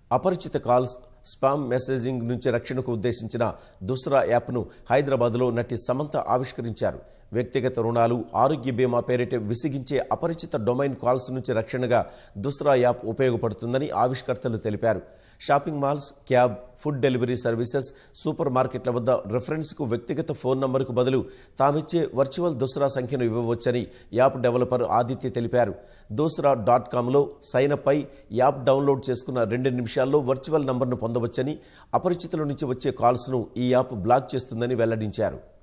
అపరిచిత calls spam messaging నుంచి రక్షణకు ఉద్దేశించిన దుస్రా యాప్ను హైదరాబాద్లో నటి సమంత ఆవిష్కరించారు వ్యక్తిగత రుణాలు ఆరోగ్య బీమా పేరిట విసిగించే అపరిచిత డొమైన్ కాల్స్ నుంచి రక్షణగా దుస్రా యాప్ ఉపయోగపడుతుందని ఆవిష్కర్తలు తెలిపారు shopping malls cab food delivery services super మార్కెట్ల వద్ద రిఫరెన్స్కు వ్యక్తిగత ఫోన్ నంబర్కు బదులు తామిచ్చే వర్చువల్ దూసరా సంఖ్యను ఇవ్వవచ్చని యాప్ డెవలపర్ ఆదిత్య తెలిపారు దూసరా డాట్ కామ్లో సైన్ అప్ అయి యాప్ డౌన్లోడ్ చేసుకున్న రెండు నిమిషాల్లో వర్చువల్ నంబర్ను పొందవచ్చని అపరిచితుల నుంచి వచ్చే కాల్స్ను ఈ యాప్ బ్లాక్ చేస్తుందని వెల్లడించారు